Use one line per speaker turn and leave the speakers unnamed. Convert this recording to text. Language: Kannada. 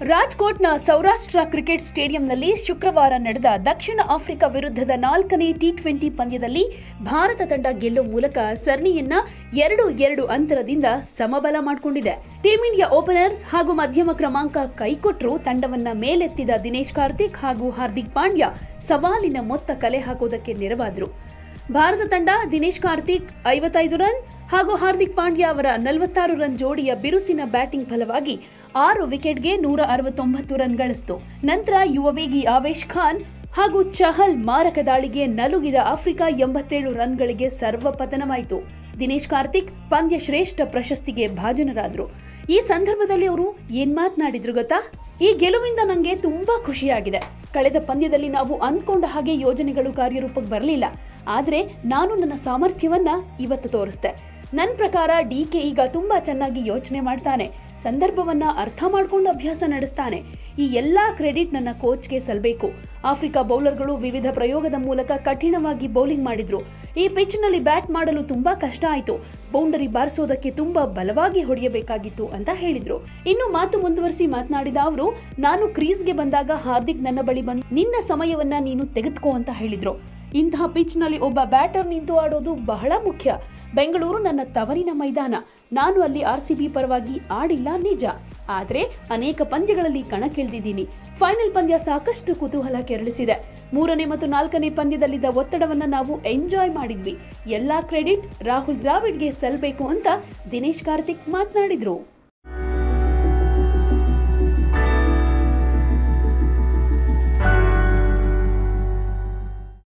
ರಾಜ್ಕೋಟ್ನ ಸೌರಾಷ್ಟ್ರ ಕ್ರಿಕೆಟ್ ಸ್ಟೇಡಿಯಂನಲ್ಲಿ ಶುಕ್ರವಾರ ನಡೆದ ದಕ್ಷಿಣ ಆಫ್ರಿಕಾ ವಿರುದ್ಧದ ನಾಲ್ಕನೇ ಟಿ ಟ್ವೆಂಟಿ ಪಂದ್ಯದಲ್ಲಿ ಭಾರತ ತಂಡ ಗೆಲ್ಲುವ ಮೂಲಕ ಸರಣಿಯನ್ನ ಎರಡು ಎರಡು ಅಂತರದಿಂದ ಸಮಬಲ ಮಾಡಿಕೊಂಡಿದೆ ಟೀಂ ಇಂಡಿಯಾ ಓಪನರ್ಸ್ ಹಾಗೂ ಮಧ್ಯಮ ಕ್ರಮಾಂಕ ಕೈಕೊಟ್ಟರು ತಂಡವನ್ನ ಮೇಲೆತ್ತಿದ ದಿನೇಶ್ ಕಾರ್ತಿಕ್ ಹಾಗೂ ಹಾರ್ದಿಕ್ ಪಾಂಡ್ಯ ಸವಾಲಿನ ಮೊತ್ತ ಕಲೆ ಹಾಕುವುದಕ್ಕೆ ನೆರವಾದರು ಭಾರತ ತಂಡ ದಿನೇಶ್ ಕಾರ್ತಿಕ್ ಐವತ್ತೈದು ರನ್ ಹಾಗೂ ಹಾರ್ದಿಕ್ ಪಾಂಡ್ಯ ಅವರ ನಲವತ್ತಾರು ರನ್ ಜೋಡಿಯ ಬಿರುಸಿನ ಬ್ಯಾಟಿಂಗ್ ಫಲವಾಗಿ ಆರು ವಿಕೆಟ್ಗೆ ನೂರ ಅರವತ್ತೊಂಬತ್ತು ರನ್ ಗಳಿಸಿತು ನಂತರ ಯುವ ವೇಗಿ ಆವೇಶ್ ಖಾನ್ ಹಾಗೂ ಚಹಲ್ ಮಾರಕ ದಾಳಿಗೆ ನಲುಗಿದ ಆಫ್ರಿಕಾ ಎಂಬತ್ತೇಳು ರನ್ಗಳಿಗೆ ಸರ್ವಪತನವಾಯಿತು ದಿನೇಶ್ ಕಾರ್ತಿಕ್ ಪಂದ್ಯ ಶ್ರೇಷ್ಠ ಪ್ರಶಸ್ತಿಗೆ ಭಾಜನರಾದರು ಈ ಸಂದರ್ಭದಲ್ಲಿ ಅವರು ಏನ್ ಮಾತನಾಡಿದ್ರು ಗೊತ್ತಾ ಈ ಗೆಲುವಿಂದ ನನಗೆ ತುಂಬಾ ಖುಷಿಯಾಗಿದೆ ಕಳೆದ ಪಂದ್ಯದಲ್ಲಿ ನಾವು ಅಂದ್ಕೊಂಡ ಹಾಗೆ ಯೋಜನೆಗಳು ಕಾರ್ಯರೂಪಕ್ಕೆ ಬರಲಿಲ್ಲ ಆದರೆ ನಾನು ನನ್ನ ಸಾಮರ್ಥ್ಯವನ್ನ ಇವತ್ತು ತೋರಿಸ್ದೆ ನನ್ನ ಪ್ರಕಾರ ಡಿ ಕೆ ಈಗ ತುಂಬಾ ಚೆನ್ನಾಗಿ ಯೋಚನೆ ಮಾಡ್ತಾನೆ ಸಂದರ್ಭವನ್ನ ಅರ್ಥ ಮಾಡ್ಕೊಂಡು ಅಭ್ಯಾಸ ನಡೆಸ್ತಾನೆ ಈ ಎಲ್ಲಾ ಕ್ರೆಡಿಟ್ ನನ್ನ ಕೋಚ್ಗೆ ಸಲ್ಲಬೇಕು ಆಫ್ರಿಕಾ ಬೌಲರ್ಗಳು ವಿವಿಧ ಪ್ರಯೋಗದ ಮೂಲಕ ಕಠಿಣವಾಗಿ ಬೌಲಿಂಗ್ ಮಾಡಿದ್ರು ಈ ಪಿಚ್ನಲ್ಲಿ ಬ್ಯಾಟ್ ಮಾಡಲು ತುಂಬಾ ಕಷ್ಟ ಆಯಿತು ಬೌಂಡರಿ ಬಾರಿಸೋದಕ್ಕೆ ತುಂಬಾ ಬಲವಾಗಿ ಹೊಡೆಯಬೇಕಾಗಿತ್ತು ಅಂತ ಹೇಳಿದ್ರು ಇನ್ನು ಮಾತು ಮುಂದುವರಿಸಿ ಮಾತನಾಡಿದ ಅವರು ನಾನು ಕ್ರೀಸ್ಗೆ ಬಂದಾಗ ಹಾರ್ದಿಕ್ ನನ್ನ ಬಳಿ ಬಂದು ನಿನ್ನ ಸಮಯವನ್ನ ನೀನು ತೆಗೆದುಕೋ ಅಂತ ಹೇಳಿದ್ರು ಇಂತಹ ಪಿಚ್ನಲ್ಲಿ ಒಬ್ಬ ಬ್ಯಾಟರ್ ನಿಂತು ಆಡೋದು ಬಹಳ ಮುಖ್ಯ ಬೆಂಗಳೂರು ನನ್ನ ತವರಿನ ಮೈದಾನ ನಾನು ಅಲ್ಲಿ ಆರ್ ಸಿ ಬಿ ಪರವಾಗಿ ಆಡಿಲ್ಲ ನಿಜ ಆದರೆ ಅನೇಕ ಪಂದ್ಯಗಳಲ್ಲಿ ಕಣಕ್ಕಿಳಿದಿದ್ದೀನಿ ಫೈನಲ್ ಪಂದ್ಯ ಸಾಕಷ್ಟು ಕುತೂಹಲ ಕೆರಳಿಸಿದೆ ಮೂರನೇ ಮತ್ತು ನಾಲ್ಕನೇ ಪಂದ್ಯದಲ್ಲಿದ್ದ ಒತ್ತಡವನ್ನ ನಾವು ಎಂಜಾಯ್ ಮಾಡಿದ್ವಿ ಎಲ್ಲಾ ಕ್ರೆಡಿಟ್ ರಾಹುಲ್ ದ್ರಾವಿಡ್ಗೆ ಸಲ್ಲಬೇಕು ಅಂತ ದಿನೇಶ್ ಕಾರ್ತಿಕ್ ಮಾತನಾಡಿದ್ರು